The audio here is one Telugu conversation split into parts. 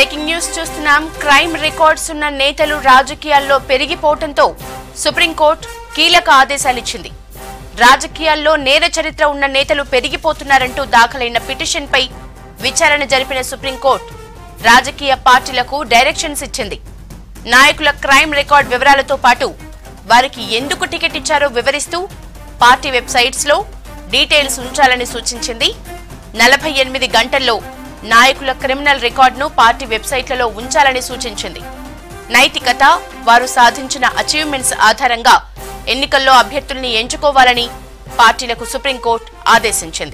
బ్రేకింగ్ న్యూస్ చూస్తున్నాం క్రైమ్ రికార్డ్స్ ఉన్న నేతలు రాజకీయాల్లో పెరిగిపోవడంతో సుప్రీంకోర్టు కీలక ఆదేశాలిచ్చింది రాజకీయాల్లో నేర చరిత్ర ఉన్న నేతలు పెరిగిపోతున్నారంటూ దాఖలైన పిటిషన్పై విచారణ జరిపిన సుప్రీంకోర్టు రాజకీయ పార్టీలకు డైరెక్షన్స్ ఇచ్చింది నాయకుల క్రైమ్ రికార్డ్ వివరాలతో పాటు వారికి ఎందుకు టికెట్ ఇచ్చారో వివరిస్తూ పార్టీ వెబ్సైట్స్ లో డీటెయిల్స్ ఉంచాలని సూచించింది నలభై ఎనిమిది గంటల్లో నాయకుల క్రిమినల్ రికార్డును పార్టీ వెబ్సైట్లలో ఉంచాలని సూచించింది నైతికత వారు సాధించిన అచీవ్మెంట్స్ ఆధారంగా ఎన్నికల్లో అభ్యర్థుల్ని ఎంచుకోవాలని పార్టీలకు సుప్రీంకోర్టు ఆదేశించింది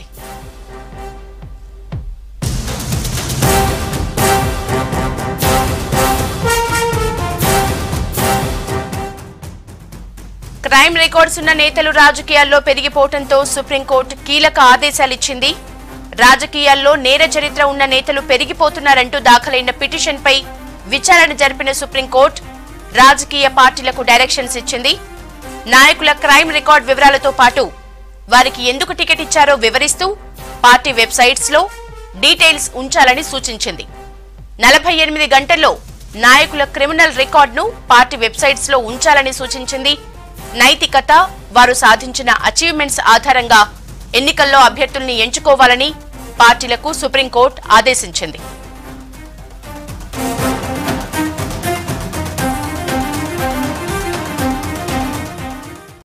క్రైమ్ రికార్డ్స్ ఉన్న నేతలు రాజకీయాల్లో పెరిగిపోవడంతో సుప్రీంకోర్టు కీలక ఆదేశాలిచ్చింది రాజకీయాల్లో నేర చరిత్ర ఉన్న నేతలు పెరిగిపోతున్నారంటూ దాఖలైన పిటిషన్పై విచారణ జరిపిన సుప్రీంకోర్టు రాజకీయ పార్టీలకు డైరెక్షన్స్ ఇచ్చింది నాయకుల క్రైమ్ రికార్డ్ వివరాలతో పాటు వారికి ఎందుకు టికెట్ ఇచ్చారో వివరిస్తూ పార్టీ వెబ్సైట్స్ లో డీటెయిల్స్ ఉంచాలని సూచించింది నలభై ఎనిమిది గంటల్లో నాయకుల క్రిమినల్ రికార్డును పార్టీ వెబ్సైట్స్ లో ఉంచాలని సూచించింది నైతికత వారు సాధించిన అచీవ్మెంట్స్ ఆధారంగా ఎన్నికల్లో అభ్యర్థుల్ని ఎంచుకోవాలని పార్టీలకు సుప్రీంకోర్టు ఆదేశించింది